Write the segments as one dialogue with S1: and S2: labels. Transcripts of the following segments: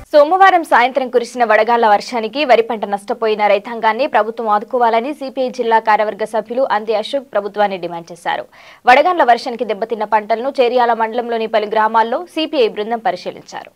S1: సోమవారం సాయంత్రం కురిసిన వడగాళ్ల వర్షానికి వరి పంట నష్టపోయిన రైతాంగాన్ని ప్రభుత్వం ఆదుకోవాలని సిపిఐ జిల్లా కార్యవర్గ సభ్యులు అంది అశోక్ ప్రభుత్వాన్ని డిమాండ్ చేశారు వడగాండ్ల వర్షానికి దెబ్బతిన్న పంటలను చేర్యాల మండలంలోని పలు గ్రామాల్లో సిపిఐ బృందం పరిశీలించారు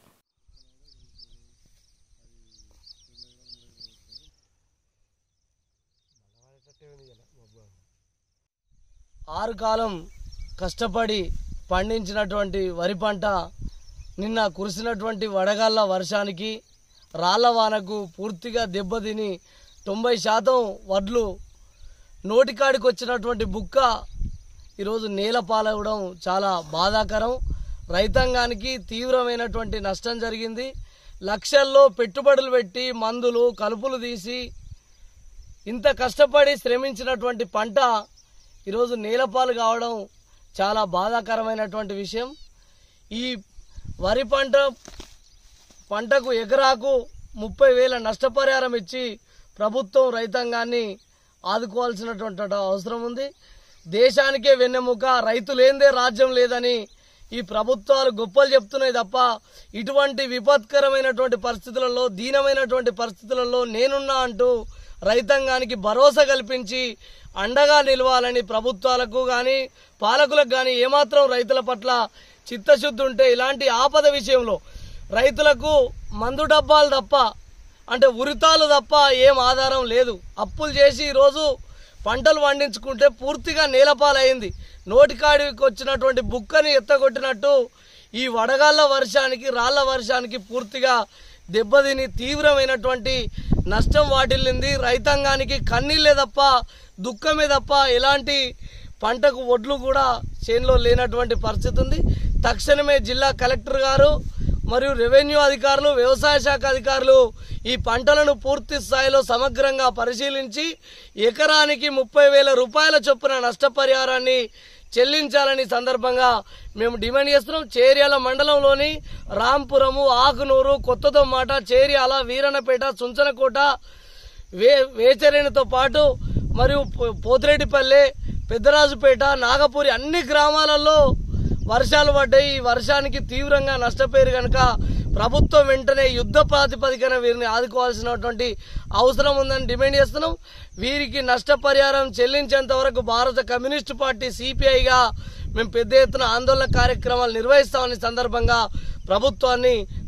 S2: ఆరు కాలం కష్టపడి పండించినటువంటి వరి పంట నిన్న కురిసినటువంటి వడగాళ్ళ వర్షానికి రాళ్ల వానకు పూర్తిగా దెబ్బతిని తొంభై శాతం వడ్లు నోటికాడికి వచ్చినటువంటి బుక్క ఈరోజు నేల పాలవడం చాలా బాధాకరం రైతాంగానికి తీవ్రమైనటువంటి నష్టం జరిగింది లక్షల్లో పెట్టుబడులు పెట్టి మందులు కలుపులు తీసి ఇంత కష్టపడి శ్రమించినటువంటి పంట ఈరోజు నేలపాలు కావడం చాలా బాధాకరమైనటువంటి విషయం ఈ వరి పంట పంటకు ఎకరాకు ముప్పై వేల నష్టపరిహారం ఇచ్చి ప్రభుత్వం రైతాంగాన్ని ఆదుకోవాల్సినటువంటి అవసరం ఉంది దేశానికే వెన్నెముక రైతు లేనిదే రాజ్యం లేదని ఈ ప్రభుత్వాలు గొప్పలు చెప్తున్నాయి తప్ప ఇటువంటి విపత్కరమైనటువంటి పరిస్థితులలో దీనమైనటువంటి పరిస్థితులలో నేనున్నా అంటూ రైతాంగానికి భరోసా కల్పించి అండగా నిలవాలని ప్రభుత్వాలకు కానీ పాలకులకు కానీ ఏమాత్రం రైతుల పట్ల చిత్తశుద్ధి ఉంటే ఇలాంటి ఆపద విషయంలో రైతులకు మందు డబ్బాలు తప్ప అంటే ఉరితాలు తప్ప ఏం ఆధారం లేదు అప్పులు చేసి ఈరోజు పంటలు పండించుకుంటే పూర్తిగా నేలపాలైంది నోటికాడికి వచ్చినటువంటి బుక్కని ఎత్తగొట్టినట్టు ఈ వడగాళ్ళ వర్షానికి రాళ్ల వర్షానికి పూర్తిగా దెబ్బతిని తీవ్రమైనటువంటి నష్టం వాటిల్లింది రైతాంగానికి కన్నీళ్ళే తప్ప దుఃఖమే తప్ప ఎలాంటి పంటకు ఒడ్లు కూడా చేనులో లేనటువంటి పరిస్థితి ఉంది తక్షణమే జిల్లా కలెక్టర్ గారు మరియు రెవెన్యూ అధికారులు వ్యవసాయ శాఖ అధికారులు ఈ పంటలను పూర్తి స్థాయిలో సమగ్రంగా పరిశీలించి ఎకరానికి ముప్పై వేల రూపాయల చొప్పున నష్టపరిహారాన్ని చెల్లించాలని సందర్భంగా మేము డిమాండ్ చేస్తున్నాం చేర్యాల మండలంలోని రాంపురము ఆకునూరు కొత్తదొమ్మాట చేర్యాల వీరన్నపేట చుంచనకోట వే వేచరేణితో పాటు మరియు పో- పోతిరెడ్డిపల్లె పెద్దరాజుపేట నాగపూరి అన్ని గ్రామాలలో వర్షాలు పడ్డాయి ఈ వర్షానికి తీవ్రంగా నష్టపోయారు కనుక ప్రభుత్వం వెంటనే యుద్ధ ప్రాతిపదికన వీరిని ఆదుకోవాల్సినటువంటి అవసరం ఉందని డిమాండ్ చేస్తున్నాం వీరికి నష్టపరిహారం చెల్లించేంత వరకు భారత కమ్యూనిస్టు పార్టీ సిపిఐగా మేము పెద్ద ఎత్తున ఆందోళన కార్యక్రమాలు నిర్వహిస్తామని సందర్భంగా ప్రభుత్వాన్ని